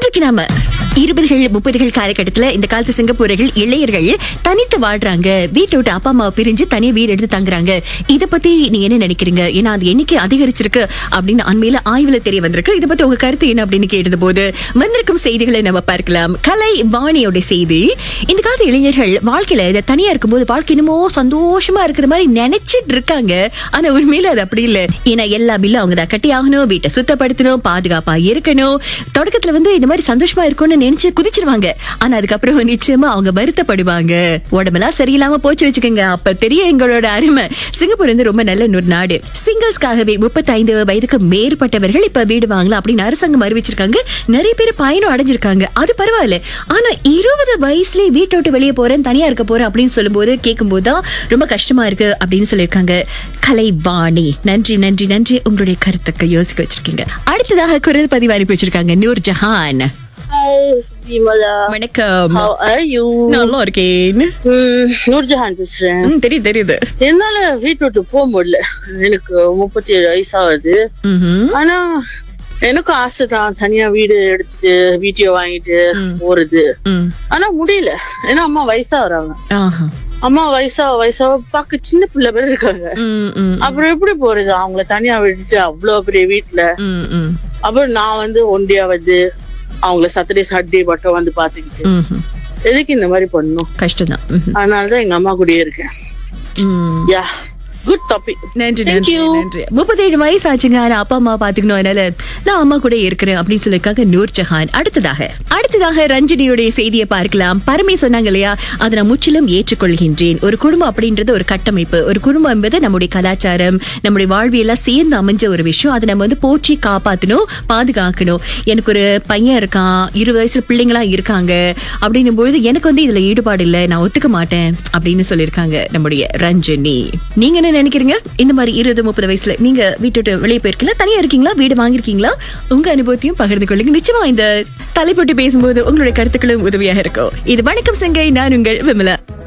இன்றைக்கு நாம இருபதுகள் முப்பதுகள் காலகட்டத்துல இந்த காலத்து சிங்கப்பூரர்கள் இளையர்கள் தனித்து வாழ்றாங்க வீட்டை விட்டு அப்பா அம்மா பிரிஞ்சு தனியா வீடு எடுத்து தங்குறாங்க இத பத்தி நீங்க என்ன நினைக்கிறீங்க ஏன்னா அது எண்ணிக்கை அதிகரிச்சிருக்கு அப்படின்னு அண்மையில ஆய்வுல தெரிய வந்திருக்கு இத பத்தி உங்க கருத்து என்ன அப்படின்னு கேட்டது போது வந்திருக்கும் செய்திகளை நம்ம பார்க்கலாம் கலை வாணியோட செய்தி இந்த காலத்து இளைஞர்கள் வாழ்க்கையில இதை தனியா இருக்கும்போது வாழ்க்கை என்னமோ சந்தோஷமா இருக்கிற மாதிரி நினைச்சிட்டு இருக்காங்க ஆனா உண்மையில அது அப்படி இல்ல ஏன்னா எல்லா பில்லும் அவங்க தான் கட்டி ஆகணும் வீட்டை சுத்தப்படுத்தணும் பாதுகாப்பா இருக்கணும் தொடக்கத்துல வந்து இந்த மாதிரி சந்தோஷமா இருக்கும்னு நினைச்சு குதிச்சிருவாங்க ஆனா அதுக்கப்புறம் நிச்சயமா அவங்க வருத்தப்படுவாங்க உடம்பெல்லாம் சரியில்லாம போச்சு வச்சுக்கோங்க அப்ப தெரியும் எங்களோட அருமை சிங்கப்பூர் வந்து ரொம்ப நல்ல ஒரு நாடு சிங்கிள்ஸ்க்காகவே முப்பத்தைந்து வயதுக்கு மேற்பட்டவர்கள் இப்ப வீடு வாங்கலாம் அப்படின்னு அரசாங்கம் அறிவிச்சிருக்காங்க நிறைய பேர் பயணம் அடைஞ்சிருக்காங்க அது பரவாயில்ல ஆனா இருபது வயசுலயே வீட்டை விட்டு வெளியே போறேன் தனியா இருக்க போறேன் அப்படின்னு சொல்லும்போது கேட்கும்போது தான் ரொம்ப கஷ்டமா இருக்கு அப்படின்னு சொல்லியிருக்காங்க கலைவாணி நன்றி நன்றி நன்றி உங்களுடைய கருத்துக்கு யோசிக்க வச்சிருக்கீங்க அடுத்ததாக குரல் பதிவு அனுப்பி வச்சிருக்காங்க நூர் ஜஹான் Hi, Vimala. வணக்கம் How are you? நல்லா இருக்கேன் ம், நூர்ஜஹான் பேசுறேன் ம், தெரியுது தெரியுது என்னால வீட்டு விட்டு போக முடியல எனக்கு முப்பத்தி ஏழு வயசாகுது ம்ஹும். ஆனா எனக்கும் ஆசை தான் தனியா வீடு எடுத்துட்டு வீடியோ வாங்கிட்டு போறது ம். ஆனா முடியல ஏன்னா அம்மா வயசாகுறாங்க ஆஹா. அம்மா வயசா வயசா பார்க்க சின்ன பிள்ளை பேர் இருக்காங்க ம், ம், அப்புறம் எப்படி போறது அவங்கள தனியா விட்டுட்டு அவ்வளவு பெரிய வீட்டுல ம், ம், அப்புறம் நான் வந்து ஒண்டியா வந்து அவங்கள சாட்டர்டே சாட்டர்டே மட்டும் வந்து பாத்துக்கிட்டு ம்ஹும். எதுக்கு இந்த மாதிரி பண்ணணும் கஷ்டம்தான் ம்ஹும். அதனாலதான் எங்க அம்மா கூடயே இருக்கேன் ம். யா குட் டாபிக் நன்றி Thank நன்றி you. நன்றி முப்பத்தேழு வயசு ஆச்சுங்க ஆனா அப்பா அம்மா பாத்துக்கணும் அதனால நான் அம்மா கூட இருக்கிறேன் அப்படின்னு சொல்லிருக்காங்க நூர் ஜஹான் அடுத்ததாக அடுத்ததாக ரஞ்சினியுடைய செய்தியை பார்க்கலாம் பரமே சொன்னாங்க இல்லையா அதை நான் முற்றிலும் ஏற்றுக்கொள்கின்றேன் ஒரு குடும்பம் அப்படின்றது ஒரு கட்டமைப்பு ஒரு குடும்பம் என்பது நம்முடைய கலாச்சாரம் நம்முடைய வாழ்வியெல்லாம் சேர்ந்து அமைஞ்ச ஒரு விஷயம் அதை நம்ம வந்து போற்றி காப்பாத்தணும் பாதுகாக்கணும் எனக்கு ஒரு பையன் இருக்கான் இருபது வயசுல பிள்ளைங்களா இருக்காங்க அப்படின்னும் பொழுது எனக்கு வந்து இதுல ஈடுபாடு இல்லை நான் ஒத்துக்க மாட்டேன் அப்படின்னு சொல்லியிருக்காங்க நம்முடைய ரஞ்சினி நீங்க என்ன நினைக்கிறீங்க இந்த மாதிரி இருபது முப்பது வயசுல நீங்க வீட்டு விட்டு வெளியே போயிருக்கீங்களா தனியா இருக்கீங்களா வீடு வாங்கிருக்கீங்களா உங்க அனுபவத்தையும் பகிர்ந்து கொள்ளுங்க நிச்சயமா இந்த தலைப்பட்டு பேசும்போது உங்களுடைய கருத்துக்களும் உதவியாக இருக்கும் இது வணக்கம் சங்கை நான் உங்கள் விமலா